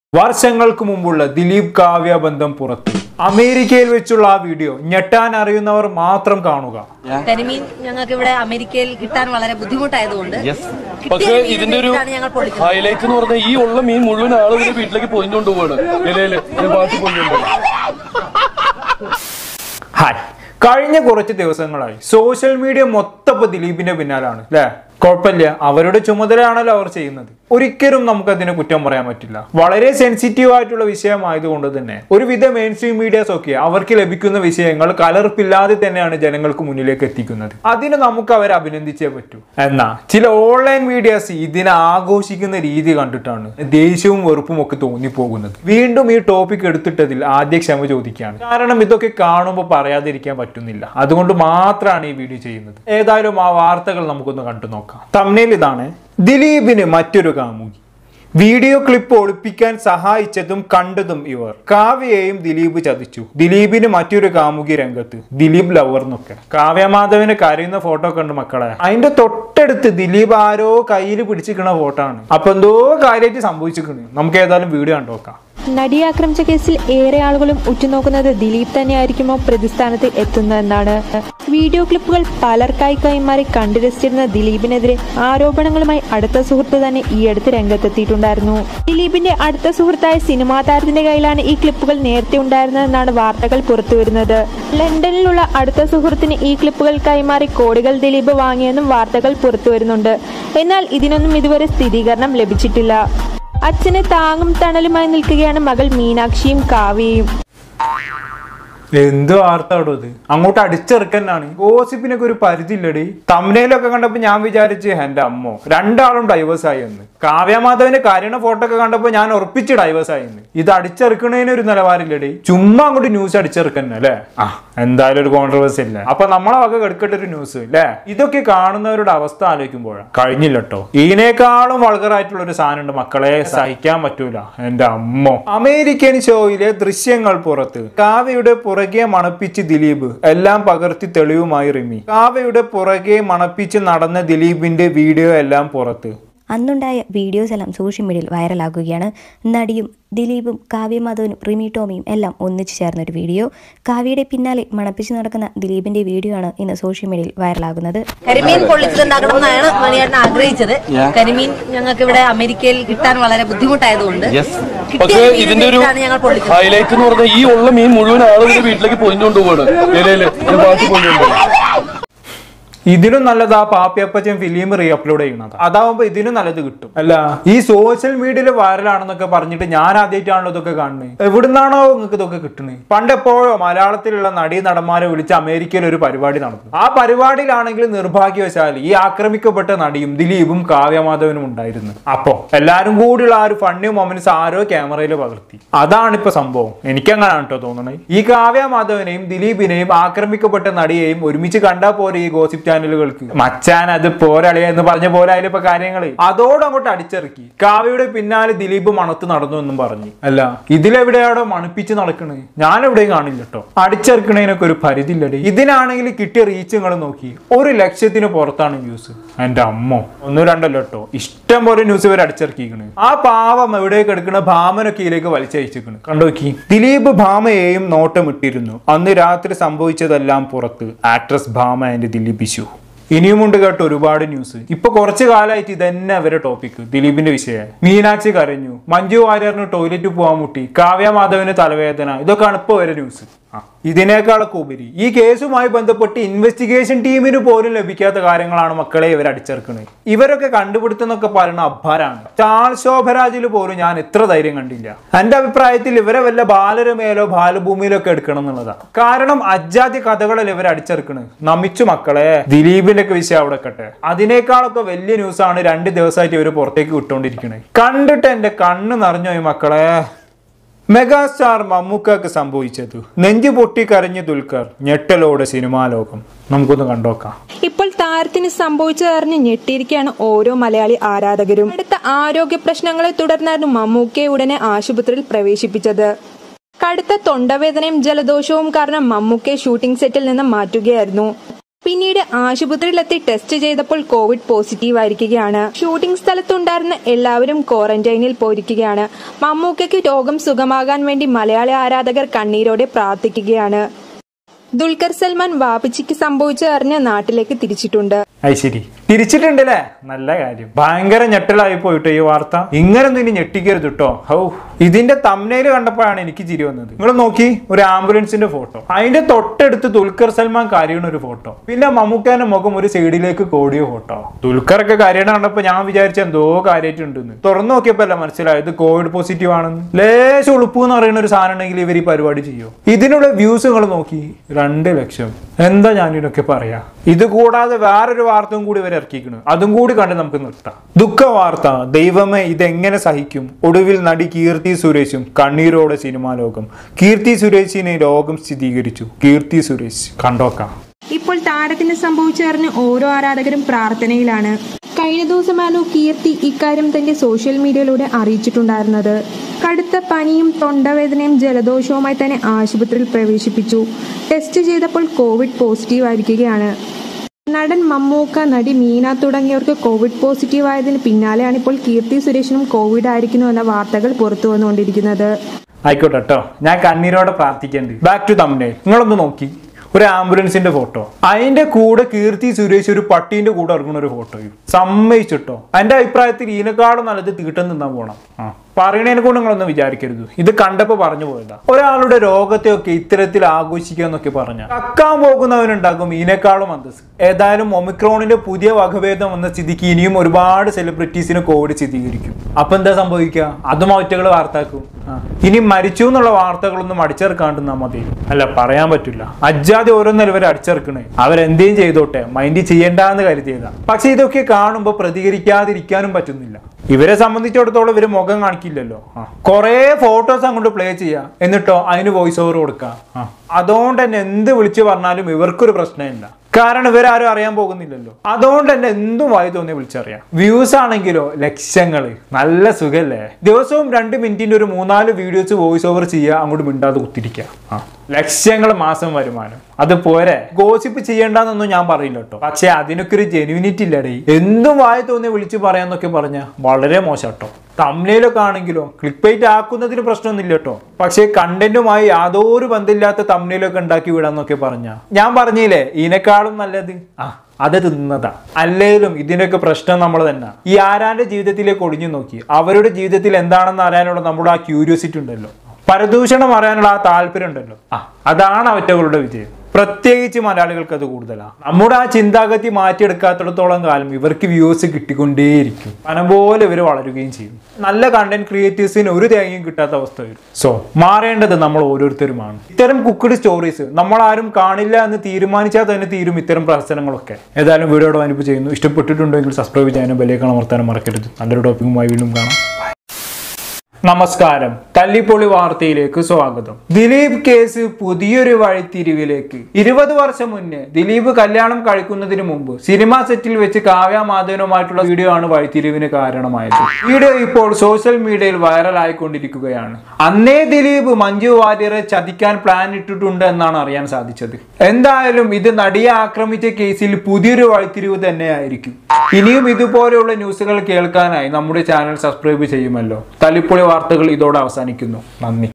വർഷങ്ങൾക്ക് മുമ്പുള്ള ദിലീപ് കാവ്യ ബന്ധം പുറത്തു അമേരിക്കയിൽ വെച്ചുള്ള ആ വീഡിയോ ഞെട്ടാൻ അറിയുന്നവർ മാത്രം കാണുക കരിമീൻ ഞങ്ങൾക്ക് ഇവിടെ അമേരിക്കയിൽ കിട്ടാൻ വളരെ ബുദ്ധിമുട്ടായതുകൊണ്ട് കിട്ടിയ പക്ഷെ മീൻ ഇതിന്റെ ഒരു വെച്ചിട്ടാണ് ഞങ്ങൾ പൊളിക്കുന്നത് ഹൈലൈറ്റ് എന്ന് പറഞ്ഞാൽ ഈ ഉള്ള മീൻ മുഴുവൻ ആളുകൾ വീട്ടിലേക്ക് പൊതിഞ്ഞുകൊണ്ട് പോവാണ് ഇലയില് ബാക്കി പൊതിഞ്ഞുകൊണ്ട് ഹായ് കഴിഞ്ഞ കുറച്ച് ദിവസങ്ങളായി സോഷ്യൽ മീഡിയ മൊത്തം ഇപ്പൊ ദിലീപിന്റെ പിന്നാലാണ് അല്ലേ കുഴപ്പമില്ല അവരുടെ ചുമതലയാണല്ലോ അവർ ചെയ്യുന്നത് ഒരിക്കലും നമുക്ക് അതിനെ കുറ്റം പറയാൻ പറ്റില്ല വളരെ സെൻസിറ്റീവ് ആയിട്ടുള്ള വിഷയമായതുകൊണ്ട് തന്നെ ഒരുവിധ മെയിൻ സ്ട്രീം മീഡിയാസ് ഒക്കെ അവർക്ക് ലഭിക്കുന്ന വിഷയങ്ങൾ കലർപ്പില്ലാതെ തന്നെയാണ് ജനങ്ങൾക്ക് മുന്നിലേക്ക് എത്തിക്കുന്നത് അതിന് നമുക്ക് അവരെ അഭിനന്ദിച്ചേ പറ്റൂ എന്നാ ചില ഓൺലൈൻ മീഡിയാസ് ഇതിനെ ആഘോഷിക്കുന്ന രീതി കണ്ടിട്ടാണ് ദേഷ്യവും വെറുപ്പും ഒക്കെ തോന്നിപ്പോകുന്നത് വീണ്ടും ഈ ടോപ്പിക് എടുത്തിട്ടതിൽ ആദ്യ ക്ഷമ ചോദിക്കുകയാണ് കാരണം ഇതൊക്കെ കാണുമ്പോൾ പറയാതിരിക്കാൻ പറ്റുന്നില്ല അതുകൊണ്ട് മാത്രമാണ് ഈ വീഡിയോ ചെയ്യുന്നത് ഏതായാലും ആ വാർത്തകൾ നമുക്കൊന്ന് കണ്ടു നോക്കാം തമ്മിൽ ഇതാണ് ദിലീപിന് മറ്റൊരു കാമുകി വീഡിയോ ക്ലിപ്പ് ഒളിപ്പിക്കാൻ സഹായിച്ചതും കണ്ടതും ഇവർ കാവ്യയെയും ദിലീപ് ചതിച്ചു ദിലീപിന് മറ്റൊരു കാമുകി രംഗത്ത് ദിലീപ് ലവർ എന്നൊക്കെ കാവ്യമാധവന് കരയുന്ന ഫോട്ടോ കണ്ട് മക്കളെ അതിന്റെ തൊട്ടടുത്ത് ദിലീപ് ആരോ കയ്യിൽ പിടിച്ചിരിക്കണ ഫോട്ടോ ആണ് അപ്പൊ എന്തോ കാര്യമായിട്ട് സംഭവിച്ചിരിക്കണ് നമുക്ക് ഏതായാലും വീഡിയോ കണ്ടോക്കാം നടിയെ ആക്രമിച്ച കേസിൽ ഏറെ ആളുകളും ഉറ്റുനോക്കുന്നത് ദിലീപ് തന്നെയായിരിക്കുമോ പ്രതിസ്ഥാനത്ത് എത്തുന്നതെന്നാണ് വീഡിയോ ക്ലിപ്പുകൾ പലർക്കായി കൈമാറി കണ്ടുരസിച്ചിരുന്ന ദിലീപിനെതിരെ ആരോപണങ്ങളുമായി അടുത്ത സുഹൃത്ത് തന്നെ ഈ അടുത്ത് രംഗത്തെത്തിയിട്ടുണ്ടായിരുന്നു ദിലീപിന്റെ അടുത്ത സുഹൃത്തായ സിനിമാ താരത്തിന്റെ കയ്യിലാണ് ഈ ക്ലിപ്പുകൾ നേരത്തെ ഉണ്ടായിരുന്നതെന്നാണ് വാർത്തകൾ പുറത്തുവരുന്നത് ലണ്ടനിലുള്ള അടുത്ത സുഹൃത്തിന് ഈ ക്ലിപ്പുകൾ കൈമാറി കോടികൾ ദിലീപ് വാങ്ങിയെന്നും വാർത്തകൾ പുറത്തുവരുന്നുണ്ട് എന്നാൽ ഇതിനൊന്നും ഇതുവരെ സ്ഥിരീകരണം ലഭിച്ചിട്ടില്ല അച്ഛന് താങ്ങും തണലുമായി നിൽക്കുകയാണ് മകൾ മീനാക്ഷിയും കാവ്യയും എന്ത് വാർത്താടോ ഇത് അങ്ങോട്ട് അടിച്ചെറുക്കന്നാണ് ഗോസിപ്പിനൊക്കെ ഒരു പരിധി ഇല്ലടി തമ്മിലൊക്കെ കണ്ടപ്പോ ഞാൻ വിചാരിച്ച് എന്റെ അമ്മോ രണ്ടാളും ഡൈവേഴ്സ് ആയി എന്ന് കാവ്യമാധവന്റെ കരുണ ഫോട്ടോ ഒക്കെ കണ്ടപ്പോ ഞാൻ ഉറപ്പിച്ച് ഡൈവേഴ്സ് ആയി എന്ന് ഇത് അടിച്ചെറുക്കണേന് ഒരു നിലവാരമില്ലടി ചുമ്മാ അങ്ങോട്ട് ന്യൂസ് അടിച്ചെറുക്കന്നെ അല്ലേ ആ എന്തായാലും ഒരു കോൺട്രവേഴ്സി ഇല്ല അപ്പൊ നമ്മളെ വക കെടുക്കട്ടെ ഒരു ന്യൂസ് അല്ലേ ഇതൊക്കെ കാണുന്നവരുടെ അവസ്ഥ ആലോചിക്കുമ്പോഴാണ് കഴിഞ്ഞില്ല കേട്ടോ ഇതിനേക്കാളും വൾഗറായിട്ടുള്ള ഒരു സാധനം ഉണ്ട് മക്കളെ സഹിക്കാൻ പറ്റൂല എന്റെ അമ്മോ അമേരിക്കൻ ഷോയിലെ ദൃശ്യങ്ങൾ പുറത്ത് കാവ്യയുടെ പുറകെ മണപ്പിച്ച് ദിലീപ് എല്ലാം പകർത്തി തെളിവുമായി റിമി കാവ്യയുടെ പുറകെ മണപ്പിച്ച് നടന്ന ദിലീപിന്റെ വീഡിയോ എല്ലാം പുറത്ത് അന്നുണ്ടായ വീഡിയോസ് എല്ലാം സോഷ്യൽ മീഡിയയിൽ വൈറലാകുകയാണ് നടിയും ദിലീപും കാവ്യമാധവനും റിമി ടോമിയും എല്ലാം ഒന്നിച്ചു ചേർന്ന ഒരു വീഡിയോ കാവ്യയുടെ പിന്നാലെ മണപ്പിച്ച് നടക്കുന്ന ദിലീപിന്റെ വീഡിയോ ആണ് ഇന്ന് സോഷ്യൽ മീഡിയയിൽ വൈറലാകുന്നത് കരിമീൻ പൊള്ളിച്ചിട്ടുണ്ടാക്കണമെന്നാണ് മണിയേട്ടൻ ആഗ്രഹിച്ചത് കരിമീൻ ഞങ്ങൾക്ക് ഇവിടെ അമേരിക്കയിൽ കിട്ടാൻ വളരെ ബുദ്ധിമുട്ടായതുകൊണ്ട് കിട്ടിയ പക്ഷെ മീൻ ഇതിന്റെ ഒരു വെച്ചിട്ടാണ് ഞങ്ങൾ പൊള്ളിക്കുന്നത് ഹൈലൈറ്റ് എന്ന് പറഞ്ഞാൽ ഈ ഉള്ള മീൻ മുഴുവൻ ആളുകൾ വീട്ടിലേക്ക് പൊതിഞ്ഞുകൊണ്ട് പോവാണ് ഇലയില് ബാക്കി പൊതിഞ്ഞുകൊണ്ട് ഇതിനും നല്ലത് ആ പാപ്പിയപ്പച്ചൻ ഫിലിം റീ അപ്ലോഡ് ചെയ്യണത് അതാവുമ്പോ ഇതിനും നല്ലത് കിട്ടും അല്ല ഈ സോഷ്യൽ മീഡിയയിൽ വൈറലാണെന്നൊക്കെ പറഞ്ഞിട്ട് ഞാൻ ആദ്യമായിട്ടാണല്ലോ ഇതൊക്കെ കാണുന്നത് എവിടുന്നാണോ നിങ്ങൾക്ക് ഇതൊക്കെ കിട്ടുന്നത് പണ്ട് എപ്പോഴോ മലയാളത്തിലുള്ള നടീ നടന്മാരെ വിളിച്ച് അമേരിക്കയിൽ ഒരു പരിപാടി നടന്നു ആ പരിപാടിയിലാണെങ്കിൽ നിർഭാഗ്യവശാൽ ഈ ആക്രമിക്കപ്പെട്ട നടിയും ദിലീപും കാവ്യമാധവനും ഉണ്ടായിരുന്നു അപ്പോ എല്ലാരും കൂടിയുള്ള ആ ഒരു ഫണ്ണി മൊമെന്റ്സ് ആരോ ക്യാമറയിൽ പകർത്തി അതാണ് ഇപ്പൊ സംഭവം എനിക്കങ്ങനാണ് കേട്ടോ തോന്നണത് ഈ കാവ്യമാധവനെയും ദിലീപിനെയും ആക്രമിക്കപ്പെട്ട നടിയെയും ഒരുമിച്ച് കണ്ടാ പോരെ ഈ ഗോസിപ്പ് ചാനലുകൾക്ക് മച്ചാൻ അത് പോരളിയ എന്ന് പറഞ്ഞ പോലെ അതിലിപ്പോ കാര്യങ്ങള് അതോടങ്ങോട്ട് അടിച്ചിറക്കി കാവ്യയുടെ പിന്നാലെ ദിലീപ് മണത്ത് നടന്നു എന്നും പറഞ്ഞു അല്ല ഇതിലെവിടെയാടോ മണപ്പിച്ച് നടക്കണ് ഞാൻ എവിടെയും കാണില്ല കേട്ടോ അടിച്ചിറക്കണതിനൊക്കെ ഒരു പരിധി ഇല്ലടി ഇതിനാണെങ്കിൽ കിട്ടിയ റീച്ച് നിങ്ങൾ നോക്കി ഒരു ലക്ഷത്തിന് പുറത്താണ് ന്യൂസ് എന്റെ അമ്മോ ഒന്നും രണ്ടല്ലോ കേട്ടോ ഇഷ്ടം പോലെ ന്യൂസ് ഇവർ അടിച്ചിറക്കിക്കണ് ആ പാവം എവിടെ കിടക്കണ ഭാമനൊക്കെ ഇതിലേക്ക് വലിച്ചയച്ചിക്കണ് കണ്ടോക്കി ദിലീപ് ഭാമയെയും നോട്ടമിട്ടിരുന്നു അന്ന് രാത്രി സംഭവിച്ചതെല്ലാം പുറത്ത് actress Bhama and Dileep issue ഇനിയുമുണ്ട് കേട്ടോ ഒരുപാട് ന്യൂസ് ഇപ്പൊ കുറച്ച് കാലമായിട്ട് ഇതന്നെ അവരെ ടോപ്പിക് ദിലീപിന്റെ വിഷയം മീനാക്ഷി കരഞ്ഞു മഞ്ജു വാര്യറിന് ടോയ്ലറ്റ് പോകാൻ മുട്ടി കാവ്യ മാധവന് തലവേദന ഇതൊക്കെയാണ് ഇപ്പൊ വരെ ന്യൂസ് ഇതിനേക്കാളൊക്കെ ഉപരി ഈ കേസുമായി ബന്ധപ്പെട്ട് ഇൻവെസ്റ്റിഗേഷൻ ടീമിന് പോലും ലഭിക്കാത്ത കാര്യങ്ങളാണ് മക്കളെ ഇവർ അടിച്ചേർക്കുന്നത് ഇവരൊക്കെ കണ്ടുപിടുത്തെന്നൊക്കെ പറയുന്ന അഭാരാണ് ചാൾ ശോഭരാജിൽ പോലും ഞാൻ എത്ര ധൈര്യം കണ്ടില്ല എന്റെ അഭിപ്രായത്തിൽ ഇവരെ വല്ല ബാലരമേലോ ബാലഭൂമിയിലോ ഒക്കെ എടുക്കണം എന്നുള്ളതാണ് കാരണം അജാതി കഥകളിൽ ഇവർ അടിച്ചെടുക്കണ് നമിച്ചു മക്കളെ ദിലീപിന്റെ ഒക്കെ വിഷയം അവിടെ കട്ടെ അതിനേക്കാളൊക്കെ വലിയ ന്യൂസാണ് രണ്ട് ദിവസമായിട്ട് ഇവർ പുറത്തേക്ക് വിട്ടുകൊണ്ടിരിക്കുന്നത് കണ്ടിട്ട് എന്റെ കണ്ണ് നിറഞ്ഞു മക്കളെ മെഗാസ്റ്റാർ മമ്മൂക്കക്ക് സംഭവിച്ചത് നെഞ്ചു പൊട്ടി കരഞ്ഞ ദുൽഖർ ഞെട്ടലോടെ സിനിമാ ലോകം നമുക്കൊന്ന് കണ്ടോക്കാം ഇപ്പോൾ താരത്തിന് സംഭവിച്ചതറിഞ്ഞ് ഞെട്ടിയിരിക്കുകയാണ് ഓരോ മലയാളി ആരാധകരും അടുത്ത ആരോഗ്യ പ്രശ്നങ്ങളെ തുടർന്നായിരുന്നു മമ്മൂക്കയെ ഉടനെ ആശുപത്രിയിൽ പ്രവേശിപ്പിച്ചത് കടുത്ത തൊണ്ടവേദനയും ജലദോഷവും കാരണം മമ്മൂക്കയെ ഷൂട്ടിംഗ് സെറ്റിൽ നിന്ന് മാറ്റുകയായിരുന്നു പിന്നീട് ആശുപത്രിയിലെത്തി ടെസ്റ്റ് ചെയ്തപ്പോൾ കോവിഡ് പോസിറ്റീവ് ആയിരിക്കുകയാണ് ഷൂട്ടിംഗ് സ്ഥലത്തുണ്ടായിരുന്ന എല്ലാവരും ക്വാറന്റൈനിൽ പോയിരിക്കുകയാണ് മമ്മൂക്കയ്ക്ക് രോഗം സുഖമാകാൻ വേണ്ടി മലയാളി ആരാധകർ കണ്ണീരോടെ പ്രാർത്ഥിക്കുകയാണ് ദുൽഖർ സൽമാൻ വാപ്പിച്ചിക്ക് സംഭവിച്ചതറിഞ്ഞ് നാട്ടിലേക്ക് തിരിച്ചിട്ടുണ്ട് അത് ശരി തിരിച്ചിട്ടുണ്ടല്ലേ നല്ല കാര്യം ഭയങ്കര ഞെട്ടലായി പോയിട്ട് ഈ വാർത്ത ഇങ്ങനൊന്നും ഇനി ഞെട്ടിക്കരുത് കേട്ടോ ഹൗ ഇതിന്റെ തമ്മനയില് കണ്ടപ്പോഴാണ് എനിക്ക് ചിരി വന്നത് നിങ്ങൾ നോക്കി ഒരു ആംബുലൻസിന്റെ ഫോട്ടോ അതിന്റെ തൊട്ടടുത്ത് ദുൽഖർ സൽമാൻ കരയണ ഒരു ഫോട്ടോ പിന്നെ മമ്മൂക്കാന്റെ മുഖം ഒരു സൈഡിലേക്ക് കോടിയ ഫോട്ടോ ദുൽഖർ ഒക്കെ കരയണ കണ്ടപ്പോ ഞാൻ വിചാരിച്ച എന്തോ കാര്യമായിട്ടുണ്ടെന്ന് തുറന്നു നോക്കിയപ്പോ അല്ല മനസ്സിലായത് കോവിഡ് പോസിറ്റീവ് ആണെന്ന് ലേശം ഉളുപ്പ് എന്ന് പറയുന്ന ഒരു സാധനം ഉണ്ടെങ്കിൽ ഇവർ ഈ പരിപാടി ചെയ്യോ ഇതിനുള്ള വ്യൂസ് നിങ്ങൾ നോക്കി രണ്ട് ലക്ഷം എന്താ ഞാൻ ഇതിനൊക്കെ പറയാ ഇത് കൂടാതെ വേറൊരു വാർത്തയും കൂടി ഇവർ ഇറക്കിക്കണ് അതും കൂടി കണ്ട് നമുക്ക് നിർത്താം ദുഃഖ വാർത്ത ദൈവമേ ഇതെങ്ങനെ സഹിക്കും ഒടുവിൽ നടി കീർത്തി സുരേഷും കണ്ണീരോടെ സിനിമാ ലോകം കീർത്തി സുരേഷിനെ രോഗം സ്ഥിരീകരിച്ചു കീർത്തി സുരേഷ് കണ്ടോക്കാം ഇപ്പോൾ താരത്തിന് സംഭവിച്ചറിഞ്ഞ് ഓരോ ആരാധകരും പ്രാർത്ഥനയിലാണ് കഴിഞ്ഞ ദിവസമാണ് കീർത്തി ഇക്കാര്യം തന്റെ സോഷ്യൽ മീഡിയയിലൂടെ അറിയിച്ചിട്ടുണ്ടായിരുന്നത് കടുത്ത പനിയും തൊണ്ടവേദനയും ജലദോഷവുമായി തന്നെ ആശുപത്രിയിൽ പ്രവേശിപ്പിച്ചു ടെസ്റ്റ് ചെയ്തപ്പോൾ കോവിഡ് പോസിറ്റീവ് ആയിരിക്കുകയാണ് നടൻ മമ്മൂക്ക നടി മീന തുടങ്ങിയവർക്ക് കോവിഡ് പോസിറ്റീവ് ആയതിന് പിന്നാലെയാണ് ഇപ്പോൾ കീർത്തി സുരേഷിനും കോവിഡ് ആയിരിക്കുന്നു എന്ന വാർത്തകൾ പുറത്തു വന്നുകൊണ്ടിരിക്കുന്നത് ആയിക്കോട്ടെ കേട്ടോ ഞാൻ കണ്ണീരോടെ പ്രാർത്ഥിക്കേണ്ടി ബാക്ക് ടു തമ്മനെ നിങ്ങളൊന്ന് നോക്കി ഒരു ആംബുലൻസിന്റെ ഫോട്ടോ അതിന്റെ കൂടെ കീർത്തി സുരേഷ് ഒരു പട്ടീന്റെ കൂടെ ഇറങ്ങുന്ന ഒരു ഫോട്ടോയും സമ്മതിച്ചിട്ടോ എന്റെ അഭിപ്രായത്തിൽ ഇതിനെക്കാളും നല്ലത് തീട്ടം തിന്നാൻ പോണം ആ പറയണതിനെ കൊണ്ട് നിങ്ങളൊന്നും വിചാരിക്കരുത് ഇത് കണ്ടപ്പോ പറഞ്ഞു പോയതാ ഒരാളുടെ രോഗത്തെയൊക്കെ ഇത്തരത്തിൽ ആഘോഷിക്കുക എന്നൊക്കെ പറഞ്ഞ കക്കാൻ പോകുന്നവനുണ്ടാകും ഇതിനേക്കാളും അന്തസ് ഏതായാലും ഒമിക്രോണിന്റെ പുതിയ വകഭേദം വന്ന സ്ഥിതിക്ക് ഇനിയും ഒരുപാട് സെലിബ്രിറ്റീസിന് കോവിഡ് സ്ഥിരീകരിക്കും അപ്പൊ എന്താ സംഭവിക്കുക അതും ഒറ്റകൾ വാർത്താക്കും ആ. ഇനി മരിച്ചു എന്നുള്ള വാർത്തകളൊന്നും അടിച്ചേർക്കാണ്ട് നിന്നാ മതി അല്ല പറയാൻ പറ്റില്ല അജ്ജാതി ഓരോന്നല്ല ഇവർ അടിച്ചേർക്കണേ അവരെന്തേലും ചെയ്തോട്ടെ മൈൻഡ് ചെയ്യണ്ടെന്ന് കരുതിയതാ പക്ഷെ ഇതൊക്കെ കാണുമ്പോൾ പ്രതികരിക്കാതിരിക്കാനും പറ്റുന്നില്ല ഇവരെ സംബന്ധിച്ചിടത്തോളം ഇവര് മുഖം കാണിക്കില്ലല്ലോ ആ. കുറേ ഫോട്ടോസ് അങ്ങോട്ട് പ്ലേ ചെയ്യാം എന്നിട്ടോ അതിന് വോയിസ് ഓവർ കൊടുക്കാം ആ. അതുകൊണ്ട് തന്നെ എന്ത് വിളിച്ചു പറഞ്ഞാലും ഇവർക്കൊരു പ്രശ്നമില്ല കാരണം ഇവരാരും അറിയാൻ പോകുന്നില്ലല്ലോ അതുകൊണ്ട് തന്നെ എന്തും വായി തോന്നി വിളിച്ചറിയാം വ്യൂസ് ആണെങ്കിലോ ലക്ഷങ്ങള് നല്ല സുഖല്ലേ ദിവസവും രണ്ട് മിനിറ്റിന്റെ ഒരു മൂന്നാല് വീഡിയോസ് വോയിസ് ഓവർ ചെയ്യുക അങ്ങോട്ട് മിണ്ടാതെ കുത്തിരിക്കുക ആ. ലക്ഷങ്ങൾ മാസം വരുമാനം അത് പോരെ ഗോസിപ്പ് ചെയ്യേണ്ടെന്നൊന്നും ഞാൻ പറയില്ല കേട്ടോ പക്ഷെ അതിനൊക്കെ ഒരു ജെനുവിനിറ്റി ഇല്ലടേ എന്തും വായി തോന്നി വിളിച്ചു പറയാന്നൊക്കെ പറഞ്ഞ വളരെ മോശം കേട്ടോ തമ്മിലൊക്കെ ആണെങ്കിലോ ക്ലിക്ക് ബൈറ്റ് ആക്കുന്നതിന് പ്രശ്നമൊന്നുമില്ല കേട്ടോ പക്ഷേ കണ്ടന്റുമായി യാതൊരു ബന്ധമില്ലാത്ത തമ്മിലൊക്കെ ഉണ്ടാക്കി വിടാന്നൊക്കെ പറഞ്ഞ ഞാൻ പറഞ്ഞില്ലേ ഇതിനേക്കാളും നല്ലത് ആ അത് തിന്നതാ അല്ലേലും ഇതിനൊക്കെ പ്രശ്നം നമ്മൾ തന്നെ ഈ ആരാന്റെ ജീവിതത്തിലേക്ക് ഒളിഞ്ഞു നോക്കി അവരുടെ ജീവിതത്തിൽ എന്താണെന്ന് അറിയാനുള്ള നമ്മുടെ ആ ക്യൂരിയോസിറ്റി ഉണ്ടല്ലോ പരദൂഷണം അറിയാനുള്ള ആ താല്പര്യം ഉണ്ടല്ലോ ആ അതാണ് അവറ്റകളുടെ വിജയം പ്രത്യേകിച്ച് മലയാളികൾക്ക് അത് കൂടുതലാണ് നമ്മുടെ ആ ചിന്താഗതി മാറ്റിയെടുക്കാത്തിടത്തോളം കാലം ഇവർക്ക് വ്യൂസ് കിട്ടിക്കൊണ്ടേയിരിക്കും പനം പോലെ ഇവർ വളരുകയും ചെയ്യും നല്ല കണ്ടന്റ് ക്രിയേറ്റേഴ്സിന് ഒരു തേങ്ങയും കിട്ടാത്ത അവസ്ഥ വരും സോ മാറേണ്ടത് നമ്മൾ ഓരോരുത്തരുമാണ് ഇത്തരം കുക്കഡ് സ്റ്റോറീസ് നമ്മൾ ആരും കാണില്ല എന്ന് തീരുമാനിച്ചാൽ തന്നെ തീരും ഇത്തരം പ്രവർത്തനങ്ങളൊക്കെ ഏതായാലും വീഡിയോയുടെ അനുഭവം ചെയ്യുന്നു ഇഷ്ടപ്പെട്ടിട്ടുണ്ടെങ്കിൽ സബ്സ്ക്രൈബ് ചെയ്യാനും ബെല്ലേക്കാൾ അമർത്താനും മറക്കരുത് നല്ലൊരു ടോപ്പിക്കുമായി വീണ്ടും കാണാം നമസ്കാരം തല്ലിപ്പൊളി വാർത്തയിലേക്ക് സ്വാഗതം ദിലീപ് കേസ് പുതിയൊരു വഴിത്തിരിവിലേക്ക് ഇരുപത് വർഷം മുന്നേ ദിലീപ് കല്യാണം കഴിക്കുന്നതിന് മുമ്പ് സിനിമാ സെറ്റിൽ വെച്ച് കാവ്യ മാധവനുമായിട്ടുള്ള വീഡിയോ ആണ് വഴിത്തിരിവിന് കാരണമായത് വീഡിയോ ഇപ്പോൾ സോഷ്യൽ മീഡിയയിൽ വൈറലായിക്കൊണ്ടിരിക്കുകയാണ് അന്നേ ദിലീപ് മഞ്ജു വാര്യരെ ചതിക്കാൻ പ്ലാൻ ഇട്ടിട്ടുണ്ട് എന്നാണ് അറിയാൻ സാധിച്ചത് എന്തായാലും ഇത് നടിയെ ആക്രമിച്ച കേസിൽ പുതിയൊരു വഴിത്തിരിവ് തന്നെയായിരിക്കും ഇനിയും ഇതുപോലെയുള്ള ന്യൂസുകൾ കേൾക്കാനായി നമ്മുടെ ചാനൽ സബ്സ്ക്രൈബ് ചെയ്യുമല്ലോ തലിപ്പൊളി വാർത്തകൾ ഇതോടെ അവസാനിക്കുന്നു നന്ദി